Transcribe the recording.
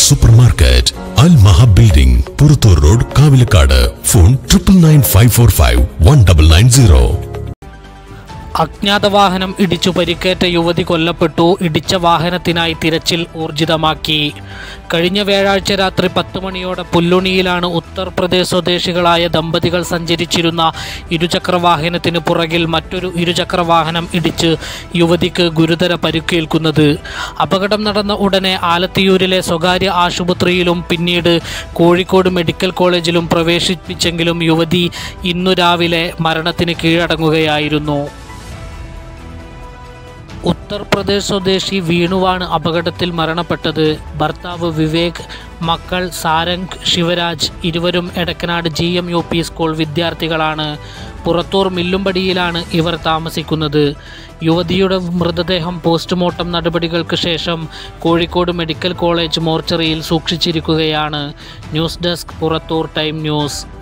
super market Al Maha building Purathur road Kavilakkad phone triple nine five four five one double nine zero അജ്ഞാത വാഹനം ഇടിച്ചു പരിക്കേറ്റ യുവതി കൊല്ലപ്പെട്ടു ഇടിച്ച വാഹനത്തിനായി തിരച്ചിൽ ഊർജിതമാക്കി കഴിഞ്ഞ വ്യാഴാഴ്ച രാത്രി പത്ത് മണിയോടെ പുല്ലുണിയിലാണ് ഉത്തർപ്രദേശ് സ്വദേശികളായ ദമ്പതികൾ സഞ്ചരിച്ചിരുന്ന ഇരുചക്ര വാഹനത്തിന് പുറകിൽ മറ്റൊരു ഇരുചക്ര വാഹനം ഇടിച്ച് യുവതിക്ക് ഗുരുതര പരിക്കേൽക്കുന്നത് അപകടം നടന്ന ഉടനെ ആലത്തിയൂരിലെ സ്വകാര്യ ആശുപത്രിയിലും പിന്നീട് കോഴിക്കോട് മെഡിക്കൽ കോളേജിലും പ്രവേശിപ്പിച്ചെങ്കിലും യുവതി ഇന്നു രാവിലെ മരണത്തിന് കീഴടങ്ങുകയായിരുന്നു ഉത്തർപ്രദേശ് സ്വദേശി വീണുവാണ് അപകടത്തിൽ മരണപ്പെട്ടത് ഭർത്താവ് വിവേക് മക്കൾ സാരംഗ് ശിവരാജ് ഇരുവരും Edakkanad G M U P school വിദ്യാർത്ഥികളാണ് പുറത്തൂർ മില്ലുംപടിയിലാണ് ഇവർ താമസിക്കുന്നത് യുവതിയുടെ മൃതദേഹം പോസ്റ്റ്മോർട്ടം നടപടികൾക്ക് ശേഷം കോഴിക്കോട് മെഡിക്കൽ കോളേജ് മോർച്ചറിയിൽ സൂക്ഷിച്ചിരിക്കുകയാണ് news desk Purathur time news